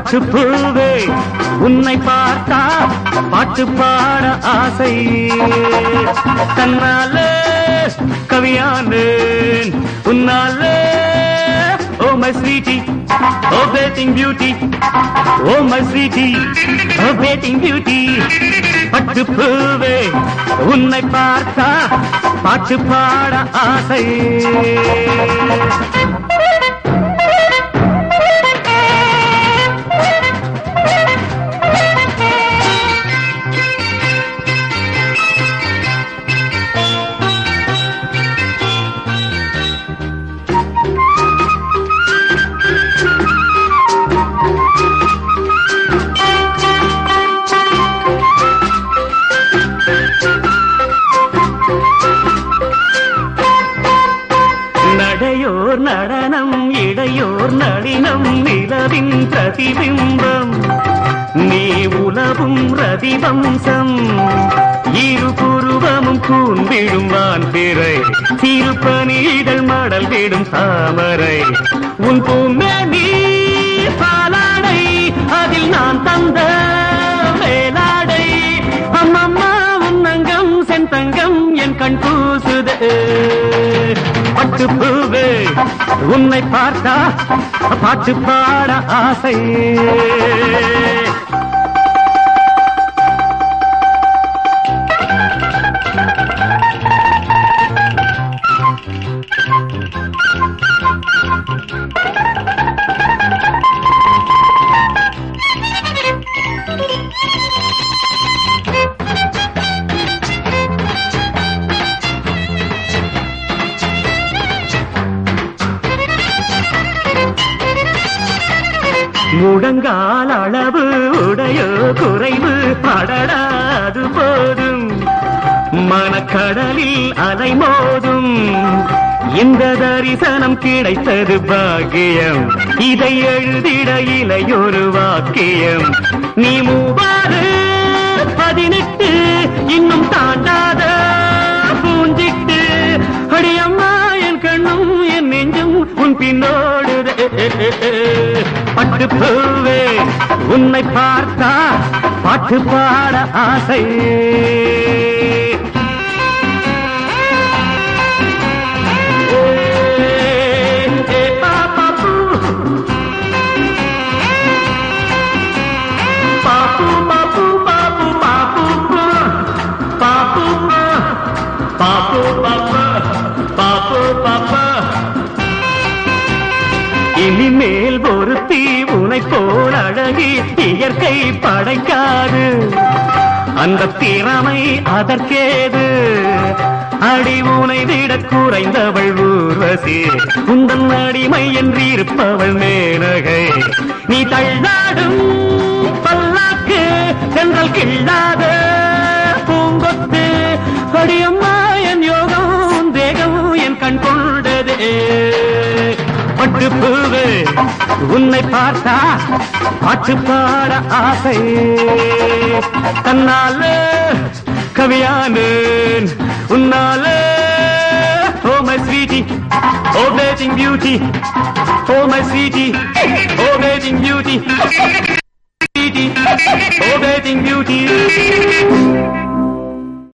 பட்டு பூவே உன்னை பார்த்தா பாட்டு பாட ஆசை தன்னாலே கவியானேன் உன்னாலே oh my sweetie oh petting beauty oh my sweetie oh petting beauty பட்டு பூவே உன்னை பார்த்தா பாட்டு பாட ஆசை நடையோர் நடனம் இடையோர் நளினம் நிலவின் பிரதிபிம்பம் நீ உலவும் ரதிவம்சம் இரு புருவமும் கூன்விடும் வான் பிறை திருப்பணிகள் மடல் விடும் தாமரை உன் பூமேனி பாலாடை அதில் நான் தந்த மேலாடை அம்மம்மா உன்னங்கம் செந்தங்கம் என் கண் கூசுதே பட்டு பூவே உன்னை பார்த்தா பாட்டு பாட ஆசை முடங்கால் அளவு உடையோ குறைவு படடாது போதும் மனக்கடலில் அலைமோதும் இந்த தரிசனம் கிடைத்தது பாக்கியம் இதை எழுதிட இலையொரு வாக்கியம் நீ மூவாறு பதினெட்டு இன்னும் தாண்டாத பூஞ்சிட்டு அடியம்மா என் கண்ணும் என் நெஞ்சும் உன் பின்னோடு பட்டு பூவே உன்னை பார்த்தா பாட்டு பாட ஆசை பாப்பு பாப்பு பாப்பு பாப்பு பாப்பு பாப்பு பாப்பா பாப்பு பாப்பா இனிமேல் ஒருத்தி உனை போல் அழகி இயற்கை படைக்காது அந்த திறமை அதற்கேது அடி உனை விட குறைந்தவள் ஊர்வசி உந்தன் அடிமை என்று இருப்பவள் மேனகை நீ தள்ளாடும் பல்லாக்கு சென்றல் கிள்ளாத பூங்கொத்து அடியம்மா என் யோகம் உன் தேகம் என் கண் கொண்டதே பட்டு பூவு உன்னை பார்த்தா பாட்டு பாட ஆசை தன்னால கவியானேன் உன்னால oh my sweetie oh petting beauty oh my sweetie oh petting beauty oh petting beauty